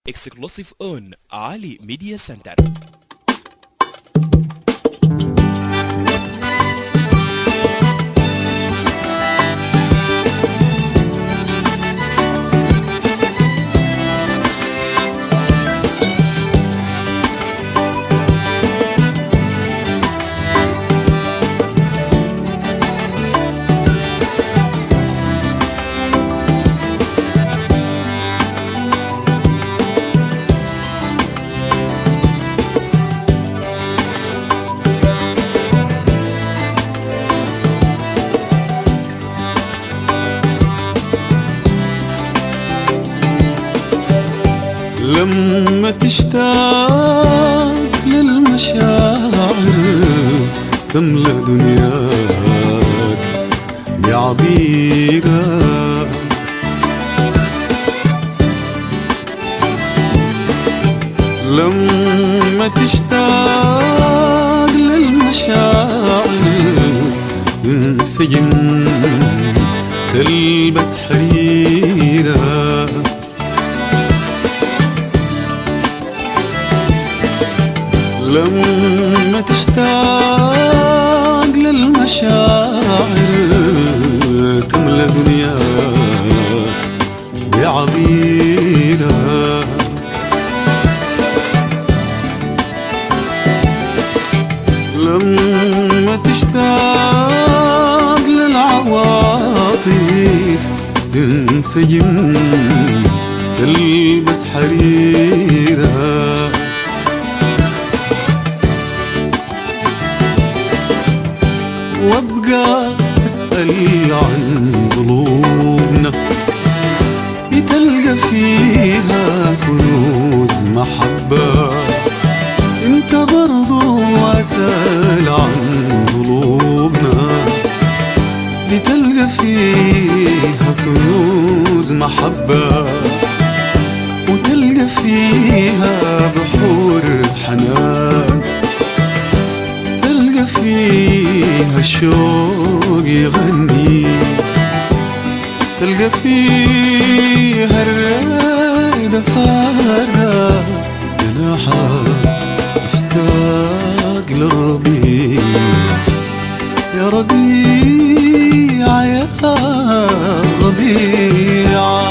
exclusive on Ali Media Center. لما تشتاق للمشاعر تملى دنياك بعبيرك لما تشتاق للمشاعر ينسجم تلبس حريرك لما تشتاق للمشاعر تملى دنياك بعبيرك لما تشتاق للعواطف تنسجم تلبس حريرك وابقى اسأل عن قلوبنا تلقى فيها كنوز محبة انت برضو واسأل عن قلوبنا تلقى فيها كنوز محبة وتلقى فيها بحور حنان تلقى فيها الشوق يغني تلقى فيها الريد فارة جناحها اشتاق للربيع يا ربيع يا ربيع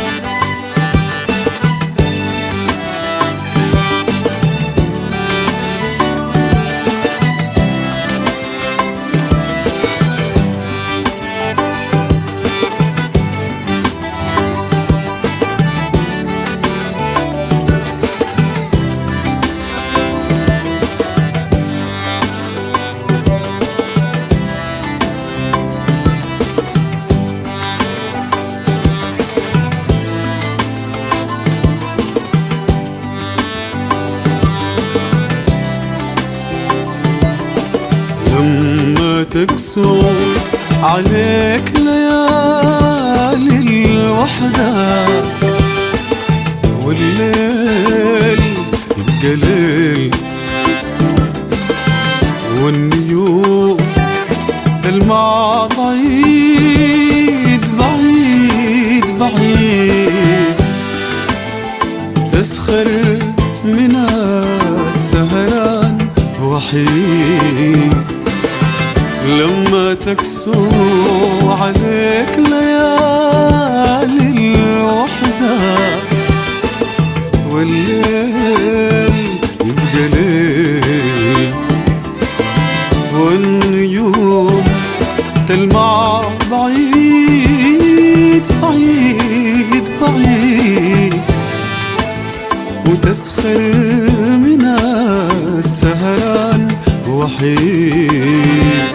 لما تكسو عليك ليالي الوحدة والليل يبقى ليل والنيوم المع بعيد بعيد بعيد تسخر من السهران وحيد لما تكسو عليك ليالي الوحدة والليل يبقى ليل والنيوم تلمع بعيد بعيد بعيد وتسخر من السهران وحيد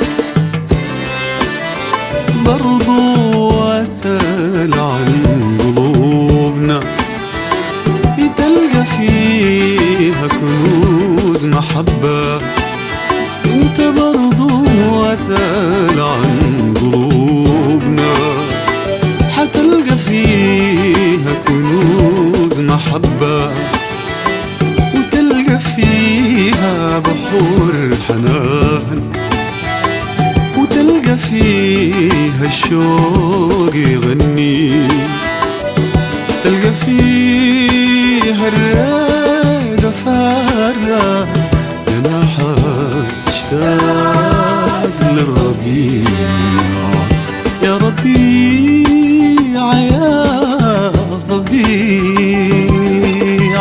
برضو أسأل عن قلوبنا تلقى فيها كنوز محبة انت برضو أسأل عن قلوبنا حتلقى فيها كنوز محبة وتلقى فيها بحور حنان وتلقى فيها الشوق يغني تلقى فيها الريد افرق جناحك تشتاق للربيع يا ربيع يا ربيع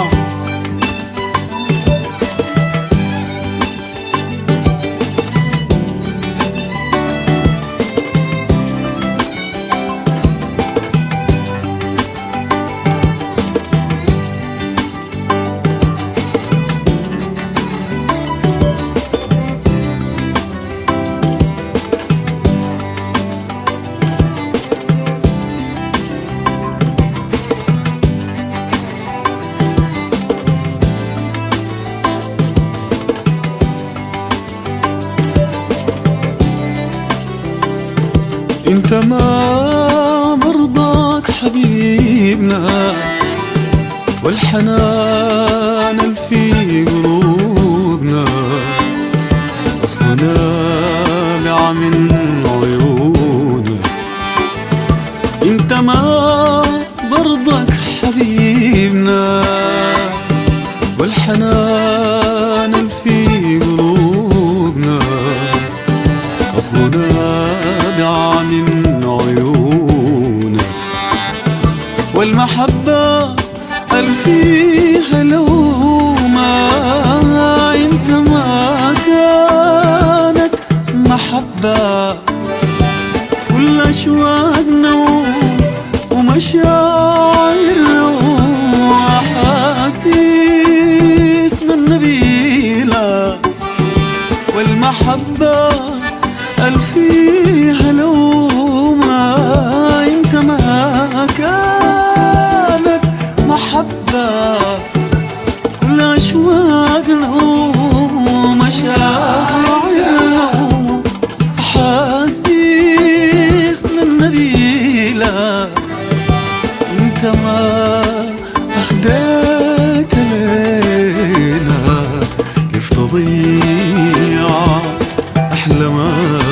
انت ما مرضاك حبيبنا والحنان اللي في قلوبنا اصلا نابع من عيونك انت ما برضك حبيبنا والحنان اللي في قلوبنا أصله نابع من عيونك والمحبة اللي فيها لومة انت ما كانت محبة كل أشواقنا ومشاعرنا وأحاسيسنا النبيلة والمحبة اللي فيها لومة انت ما كانت محبة كل أشواقنا ومشاعرنا أحاسيسنا النبيلة انت ما أهديت لينا كيف تضيع أحلى ما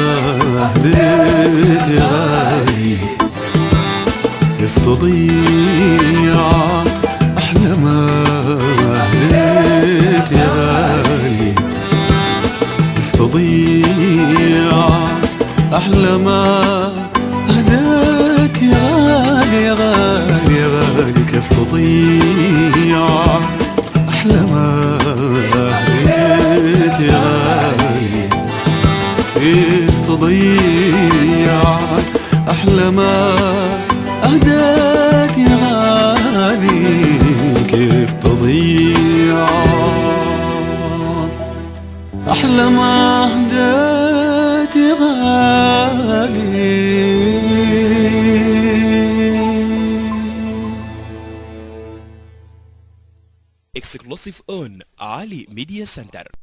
أهديت يا غالي كيف تضيع أحلى ما أهديت يا غالي كيف تضيع أحلى ما أهديت يا غالي يا غالي يا غالي كيف تضيع أحلى ما أهديت يا غالي كيف تضيع أحلى ما أهديت يا غالي كيف تضيع أحلى ما أهديت يا غالي exclusive on Ali Media Center